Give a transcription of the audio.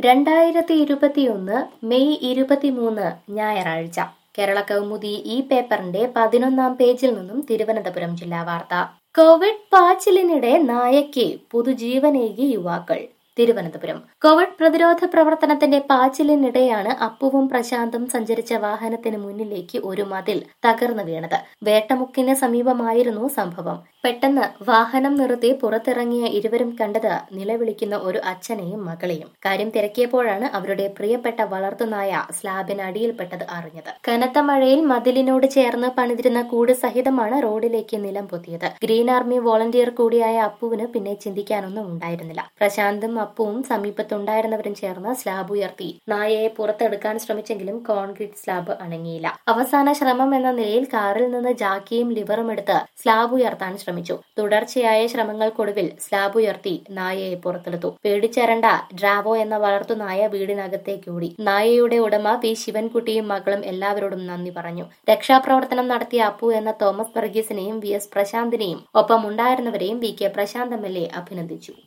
രണ്ടായിരത്തി ഇരുപത്തിയൊന്ന് മെയ് ഇരുപത്തിമൂന്ന് ഞായറാഴ്ച കേരള കൗമുദി ഈ പേപ്പറിന്റെ പതിനൊന്നാം പേജിൽ നിന്നും തിരുവനന്തപുരം ജില്ലാ വാർത്ത കോവിഡ് പാച്ചിലിനിടെ നായയ്ക്ക് പുതുജീവനേകി യുവാക്കൾ തിരുവനന്തപുരം കോവിഡ് പ്രതിരോധ പ്രവർത്തനത്തിന്റെ പാച്ചിലിനിടെയാണ് അപ്പുവും പ്രശാന്തും സഞ്ചരിച്ച വാഹനത്തിന് മുന്നിലേക്ക് ഒരു മതിൽ തകർന്നു വീണത് വേട്ടമുക്കിന് സമീപമായിരുന്നു സംഭവം പെട്ടെന്ന് വാഹനം നിർത്തി പുറത്തിറങ്ങിയ ഇരുവരും കണ്ടത് നിലവിളിക്കുന്ന ഒരു അച്ഛനെയും മകളെയും കാര്യം തിരക്കിയപ്പോഴാണ് അവരുടെ പ്രിയപ്പെട്ട വളർത്തുനായ സ്ലാബിനടിയിൽപ്പെട്ടത് അറിഞ്ഞത് കനത്ത മഴയിൽ മതിലിനോട് ചേർന്ന് പണിതിരുന്ന കൂട് സഹിതമാണ് റോഡിലേക്ക് നിലം പൊത്തിയത് ഗ്രീൻ ആർമി വോളണ്ടിയർ കൂടിയായ അപ്പുവിന് പിന്നെ ചിന്തിക്കാനൊന്നും ഉണ്ടായിരുന്നില്ല പ്രശാന്തും അപ്പുവും സമീപത്തുണ്ടായിരുന്നവരും ചേർന്ന് സ്ലാബ് ഉയർത്തി നായയെ പുറത്തെടുക്കാൻ ശ്രമിച്ചെങ്കിലും കോൺക്രീറ്റ് സ്ലാബ് അണങ്ങിയില്ല അവസാന ശ്രമം എന്ന നിലയിൽ കാറിൽ നിന്ന് ജാക്കിയും ലിവറും എടുത്ത് സ്ലാബ് ഉയർത്താൻ ശ്രമിച്ചു തുടർച്ചയായ ശ്രമങ്ങൾക്കൊടുവിൽ സ്ലാബ് ഉയർത്തി നായയെ പുറത്തെടുത്തു പേടിച്ചരണ്ട ഡ്രാവോ എന്ന വളർത്തു നായ വീടിനകത്തേക്ക് ഓടി നായയുടെ ഉടമ പി ശിവൻകുട്ടിയും മകളും എല്ലാവരോടും നന്ദി പറഞ്ഞു രക്ഷാപ്രവർത്തനം നടത്തിയ അപ്പു എന്ന തോമസ് വർഗീസിനെയും വി എസ് പ്രശാന്തിനെയും ഒപ്പം ഉണ്ടായിരുന്നവരെയും V K Prashanth M L A അഭിനന്ദിച്ചു